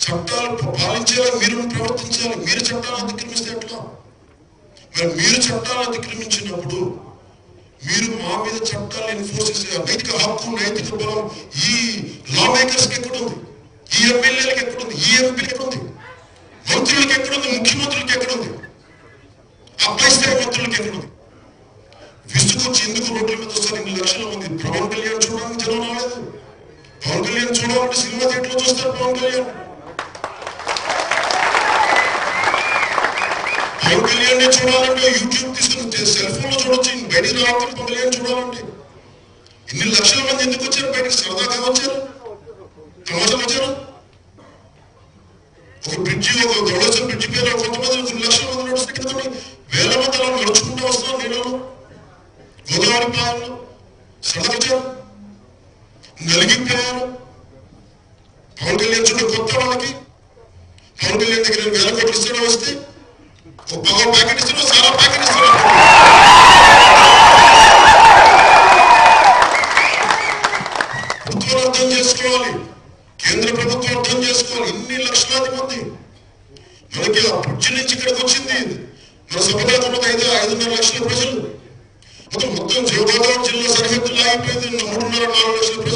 చట్టాలు పాలించేలా మీరు ప్రవర్తించాలి మీరు చట్టాలు అతిక్రమిస్తే ఎట్లా మరి మీరు చట్టాలు అతిక్రమించినప్పుడు మీరు మా మీద చట్టాలు ఎన్ఫోర్స్ చేసే నైతిక హక్కు నైతిక బలం ఈ లా మేకర్స్ కి ఎక్కడుంది ఈ ఎమ్మెల్యేలకు ఎక్కడుంది ఈ ఎంపీలకు ఎక్కడుంది మంత్రులకి ఎక్కడుంది ముఖ్యమంత్రులకి ఎక్కడుంది అబ్బాయి స్థాయి మంత్రులకి ఎక్కడుంది విసుగొచ్చి ఎందుకు రోడ్ల మీద వస్తారు ఇన్ని లక్షల మంది పవన్ కళ్యాణ్ చూడడానికి జనం రాలేదు పవన్ కళ్యాణ్ చూడాలంటే సినిమా థియేటర్లో చూస్తారు పవన్ కళ్యాణ్ పవన్ కళ్యాణ్ ని చూడాలంటే యూట్యూబ్ తీసుకుని సెల్ ఫోన్ లో చూడొచ్చు బయటికి రాత్రి పవన్ కళ్యాణ్ చూడాలంటే ఇన్ని లక్షల మంది ఎందుకు వచ్చారు బయటకు సరదాగా వచ్చారు తమాషా వచ్చారు ఒక బ్రిడ్జి ఒక ధవళేశ్వరం బ్రిడ్జి పేరు కొంతమంది కొన్ని లక్షల మంది నడుస్తున్న కింద వేల మంది అలా నడుచుకుంటూ వస్తున్నారు నీళ్ళలో గోదావరి పాలనలో సరదాగా వచ్చారు నలిగిపోయారు పవన్ కళ్యాణ్ చూడ కొత్త వాళ్ళకి పవన్ కళ్యాణ్ దగ్గర వేల కోట్లు ఇస్తాడు వస్తే ఒక పవర్ ప్యాకెట్ ఇస్తున్నాడు చాలా ప్యాకెట్ ఇస్తున్నాడు ప్రభుత్వం అర్థం చేసుకోవాలి కేంద్ర ప్రభుత్వం అర్థం చేసుకోవాలి ఇన్ని లక్షలాది మంది మనకి ఆ బ్రిడ్జి నుంచి ఇక్కడికి వచ్చింది మన సభలో ఉన్నది ఐదు ఐదున్నర లక్షల ప్రజలు మొత్తం మొత్తం గోదావరి జిల్లా సరిహద్దులు ఆగిపోయింది మూడున్నర నాలుగు లక్షల ప్రజలు